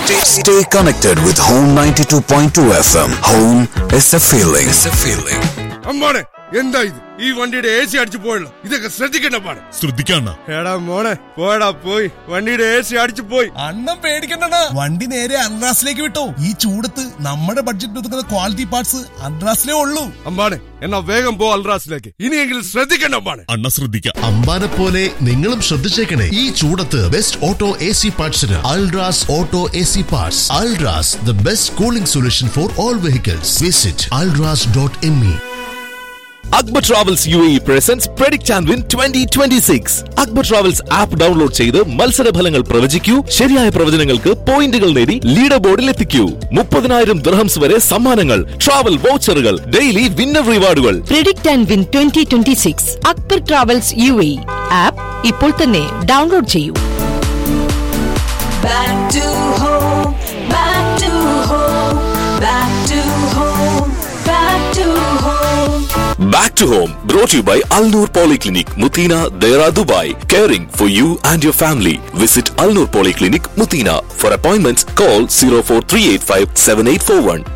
Stay, stay connected with Home 92.2 FM. Home is a feeling. It's a feeling. അമ്മാണെ എന്താ ഇത് ഈ വണ്ടിയുടെ A C അടിച്ചു പോയല്ലോ ഇതൊക്കെ ശ്രദ്ധിക്കണ്ട പാടെ ശ്രദ്ധിക്കണ്ട എടാ മോനെ പോയടാ പോയി വണ്ടിയുടെ എ സി അടിച്ചു പോയി അണ്ണം പേടിക്കണ്ട വണ്ടി നേരെ അൺറാസിലേക്ക് വിട്ടോ ഈ ചൂടത്ത് നമ്മുടെ ബഡ്ജറ്റ് ഒതുക്കുന്ന ക്വാളിറ്റി പാർട്സ് അൺറാസിലേ ഉള്ളൂ അമ്പാണെ എന്നാ വേഗം പോ അൽറാസിലേക്ക് ഇനിയെങ്കിലും ശ്രദ്ധിക്കണ്ട അമ്പാണെ അണ്ണ ശ്രദ്ധിക്കാം അമ്പാനെ പോലെ നിങ്ങളും ശ്രദ്ധിച്ചേക്കണേ ഈ ചൂടത്ത് ബെസ്റ്റ് ഓട്ടോ എ സി പാർട്സിന് Ultras auto A C parts Ultras the best cooling solution for all vehicles visit Ultras dot M E Akbar travels U A presents predict and win twenty twenty six Akbar travels app download ചെയ്ത് മത്സര ഫലങ്ങൾ പ്രവചിക്കൂ ശരിയായ പ്രവചനങ്ങൾക്ക് പോയിന്റുകൾ നേടി leader ബോർഡിൽ എത്തിക്കൂ മുപ്പതിനായിരം dirhams വരെ സമ്മാനങ്ങൾ ട്രാവൽ വൗച്ചറുകൾ ഡെയിലി വിന്നർ റിവാർഡുകൾ predict and win twenty twenty six Akbar travels U A app ഇപ്പോൾ തന്നെ ഡൗൺലോഡ് ചെയ്യൂ Back to home, back to home, back to home, back to home. Back to home brought you by Al Noor polyclinic Muteena Deira Dubai caring for you and your family visit Al Noor polyclinic Muteena for appointments call zero four three eight five seven eight four one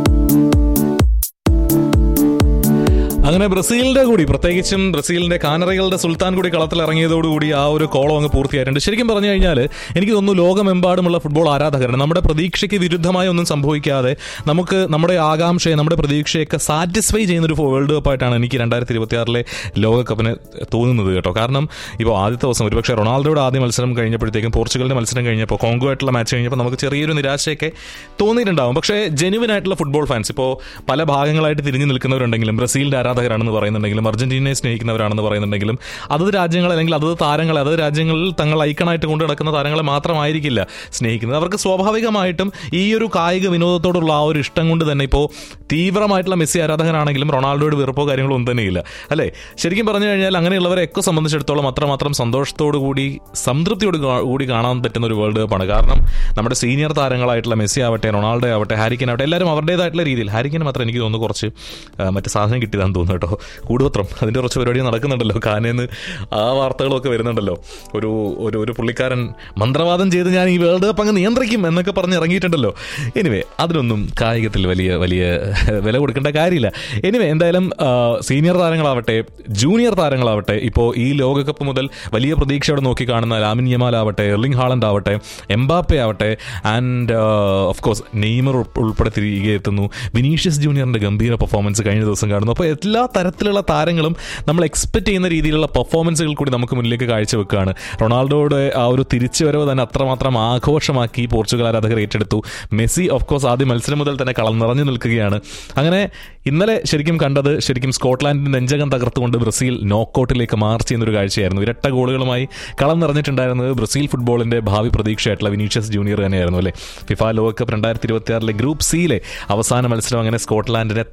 അങ്ങനെ ബ്രസീലിന്റെ കൂടി പ്രത്യേകിച്ചും ബ്രസീലിന്റെ കാനറകളുടെ സുൽത്താൻ കൂടി കളത്തിലിറങ്ങിയതോടുകൂടി ആ ഒരു column അങ്ങ് പൂർത്തിയായിട്ടുണ്ട് ശരിക്കും പറഞ്ഞു കഴിഞ്ഞാൽ എനിക്ക് തോന്നുന്നു ലോകമെമ്പാടുമുള്ള ഫുട്ബോൾ ആരാധകരാണ് നമ്മുടെ പ്രതീക്ഷയ്ക്ക് വിരുദ്ധമായി ഒന്നും സംഭവിക്കാതെ നമുക്ക് നമ്മുടെ ആകാംക്ഷയെ നമ്മുടെ പ്രതീക്ഷയൊക്കെ സാറ്റിസ്ഫൈ ചെയ്യുന്ന ഒരു വേൾഡ് കപ്പായിട്ടാണ് എനിക്ക് രണ്ടായിരത്തി ഇരുപത്തി ആറിലെ ലോകകപ്പിന് തോന്നുന്നത് കേട്ടോ കാരണം ഇപ്പോൾ ആദ്യത്തെ ദിവസം ഒരുപക്ഷെ റൊണാൾഡോയുടെ ആദ്യ മത്സരം കഴിഞ്ഞപ്പോഴത്തേക്കും പോർച്ചുഗലിന്റെ മത്സരം കഴിഞ്ഞപ്പോൾ കോങ്കോ ആയിട്ടുള്ള മാച്ച് കഴിഞ്ഞപ്പോൾ നമുക്ക് ചെറിയൊരു നിരാശയൊക്കെ തോന്നിയിട്ടുണ്ടാവും പക്ഷേ ജെനുവിൻ ആയിട്ടുള്ള ഫുട്ബോൾ ഫാൻസ് ഇപ്പോൾ പല ഭാഗങ്ങളായിട്ട് തിരിഞ്ഞു നിൽക്കുന്നവരുണ്ടെങ്കിലും ബ്രസീലിന്റെ ആരാധകരാണെന്ന് പറയുന്നുണ്ടെങ്കിലും അർജന്റീനയെ സ്നേഹിക്കുന്നവരാണെന്ന് പറയുന്നുണ്ടെങ്കിലും അതത് രാജ്യങ്ങൾ അല്ലെങ്കിൽ അതത് താരങ്ങളെ അതത് രാജ്യങ്ങളിൽ തങ്ങൾ ഐക്കണായിട്ട് കൊണ്ടു നടക്കുന്ന താരങ്ങളെ മാത്രമായിരിക്കില്ല സ്നേഹിക്കുന്നത് അവർക്ക് സ്വാഭാവികമായിട്ടും ഈ ഒരു കായിക വിനോദത്തോടുള്ള ആ ഒരു ഇഷ്ടം കൊണ്ട് തന്നെ ഇപ്പോൾ തീവ്രമായിട്ടുള്ള മെസ്സി ആരാധകനാണെങ്കിലും റൊണാൾഡോയുടെ വെറുപ്പോ കാര്യങ്ങളോ ഒന്നും തന്നെയില്ല അല്ലേ ശരിക്കും പറഞ്ഞു കഴിഞ്ഞാൽ അങ്ങനെയുള്ളവരെയൊക്കെ സംബന്ധിച്ചിടത്തോളം അത്രമാത്രം സന്തോഷത്തോടു കൂടി സംതൃപ്തിയോട് കാ- കൂടി കാണാൻ പറ്റുന്ന ഒരു വേൾഡ് കപ്പാണ് കാരണം നമ്മുടെ സീനിയർ താരങ്ങളായിട്ടുള്ള മെസ്സി ആവട്ടെ റൊണാൾഡോ ആവട്ടെ ഹാരിക്കൻ ആവട്ടെ എല്ലാവരും അവരുടേതായിട്ടുള്ള രീതിയിൽ ഹാരിക്കന് മാത്രം എനിക്ക് തോന്നുന്നു കുറച്ച് ആ, മറ്റേ സാധനം കിട്ടിയതാന്ന് തോന്നുന്നു കേട്ടോ കൂടുപത്രം അതിൻ്റെ കുറച്ച് പരിപാടി നടക്കുന്നുണ്ടല്ലോ കാനേന്ന് ആ വാർത്തകളൊക്കെ വരുന്നുണ്ടല്ലോ ഒരു ഒരു ഒരു പുള്ളിക്കാരൻ മന്ത്രവാദം ചെയ്ത് ഞാൻ ഈ വേൾഡ് കപ്പ് അങ്ങ് നിയന്ത്രിക്കും എന്നൊക്കെ പറഞ്ഞ് ഇറങ്ങിയിട്ടുണ്ടല്ലോ എനിവേ അതിനൊന്നും കായികത്തിൽ വലിയ വലിയ വില കൊടുക്കേണ്ട കാര്യമില്ല എനിവേ എന്തായാലും ആ, സീനിയർ താരങ്ങളാവട്ടെ ജൂനിയർ താരങ്ങളാവട്ടെ ഇപ്പോൾ ഈ ലോകകപ്പ് മുതൽ വലിയ പ്രതീക്ഷയോടെ നോക്കി കാണുന്ന ലാമിൻ യമാൽ ആവട്ടെ എർലിംഗ് ഹാളണ്ട് ആവട്ടെ എംബാപ്പെ ആവട്ടെ ആൻഡ് ഓഫ് കോഴ്സ് നെയ്മർ ഉൾ- ഉൾപ്പെടെ തിരികെ എത്തുന്നു വിനീഷ്യസ് ജൂനിയറിന്റെ ഗംഭീര പെർഫോമൻസ് കഴിഞ്ഞ ദിവസം കാണുന്നു അപ്പോൾ എല്ലാ തരത്തിലുള്ള താരങ്ങളും നമ്മൾ എക്സ്പെക്ട് ചെയ്യുന്ന രീതിയിലുള്ള പെർഫോമൻസുകൾ കൂടി നമുക്ക് മുന്നിലേക്ക് കാഴ്ചവെക്കുകയാണ് റൊണാൾഡോയുടെ ആ ഒരു തിരിച്ചുവരവ് തന്നെ അത്രമാത്രം ആഘോഷമാക്കി പോർച്ചുഗൽ ആരാധകർ ഏറ്റെടുത്തു മെസ്സി ഓഫ് കോഴ്സ് ആദ്യ മത്സരം മുതൽ തന്നെ കളം നിറഞ്ഞു നിൽക്കുകയാണ് അങ്ങനെ ഇന്നലെ ശരിക്കും കണ്ടത് ശരിക്കും സ്കോട്ട്ലാൻഡിന്റെ നെഞ്ചകം തകർത്തുകൊണ്ട് ബ്രസീൽ നോക്കൌട്ടിലേക്ക് മാർച്ച് ചെയ്യുന്ന ഒരു കാഴ്ചയായിരുന്നു ഇരട്ട ഗോളുകളുമായി കളം നിറഞ്ഞിട്ടുണ്ടായിരുന്നത് ബ്രസീൽ ഫുട്ബോളിന്റെ ഭാവി പ്രതീക്ഷയായിട്ടുള്ള വിനീഷ്യസ് ജൂനിയർ തന്നെയായിരുന്നു അല്ലേ ഫിഫ ലോകകപ്പ് രണ്ടായിരത്തി ഇരുപത്തി ആറിലെ ഗ്രൂപ്പ് സിയിലെ അവസാന മത്സരം അങ്ങനെ സ്കോട്ട്ലാൻഡിനെ